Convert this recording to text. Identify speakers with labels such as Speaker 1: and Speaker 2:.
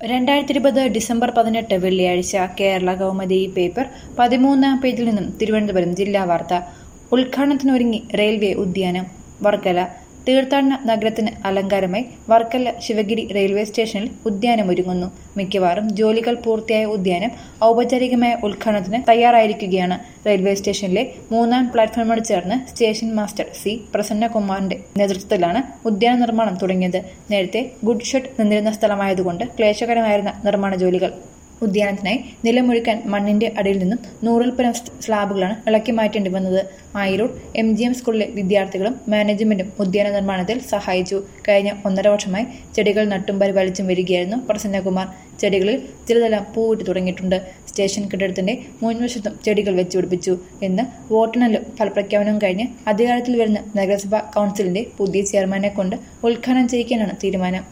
Speaker 1: രണ്ടായിരത്തി ഇരുപത് ഡിസംബർ പതിനെട്ട് വെള്ളിയാഴ്ച കേരള കൗമുദി പേപ്പർ പതിമൂന്നാം പേജിൽ നിന്നും തിരുവനന്തപുരം ജില്ലാ വാർത്ത ഉദ്ഘാടനത്തിനൊരുങ്ങി റെയിൽവേ ഉദ്യാനം വർക്കല തീർത്ഥാടന നഗരത്തിന് അലങ്കാരമായി വർക്കല ശിവഗിരി റെയിൽവേ സ്റ്റേഷനിൽ ഉദ്യാനം ഒരുങ്ങുന്നു മിക്കവാറും ജോലികൾ പൂർത്തിയായ ഉദ്യാനം ഔപചാരികമായ ഉദ്ഘാടനത്തിന് തയ്യാറായിരിക്കുകയാണ് റെയിൽവേ സ്റ്റേഷനിലെ മൂന്നാം പ്ലാറ്റ്ഫോമിനോട് ചേർന്ന് സ്റ്റേഷൻ മാസ്റ്റർ സി പ്രസന്നകുമാറിന്റെ നേതൃത്വത്തിലാണ് ഉദ്യാന നിർമ്മാണം തുടങ്ങിയത് നേരത്തെ ഗുഡ് ഷെഡ് നിന്നിരുന്ന സ്ഥലമായതുകൊണ്ട് ക്ലേശകരമായിരുന്ന നിർമ്മാണ ജോലികൾ ഉദ്യാനത്തിനായി നിലമൊഴുക്കാൻ മണ്ണിന്റെ അടിയിൽ നിന്നും നൂറിൽ പരം സ്ലാബുകളാണ് ഇളക്കി മാറ്റേണ്ടി വന്നത് ആയിരൂർ എം ജി എം സ്കൂളിലെ വിദ്യാർത്ഥികളും മാനേജ്മെന്റും ഉദ്യാന നിർമ്മാണത്തിൽ സഹായിച്ചു കഴിഞ്ഞ ഒന്നര വർഷമായി ചെടികൾ നട്ടും പരിപാലിച്ചും വരികയായിരുന്നു പ്രസന്നകുമാർ ചെടികളിൽ ചിലതെല്ലാം പൂവിട്ട് തുടങ്ങിയിട്ടുണ്ട് സ്റ്റേഷൻ കെട്ടിടത്തിന്റെ മുൻവശത്തും ചെടികൾ വെച്ചുപിടിപ്പിച്ചു ഇന്ന് വോട്ടെണ്ണലും ഫലപ്രഖ്യാപനവും കഴിഞ്ഞ് അധികാരത്തിൽ വരുന്ന നഗരസഭാ കൗൺസിലിന്റെ പുതിയ ചെയർമാനെ കൊണ്ട് ഉദ്ഘാടനം ചെയ്യിക്കാനാണ് തീരുമാനം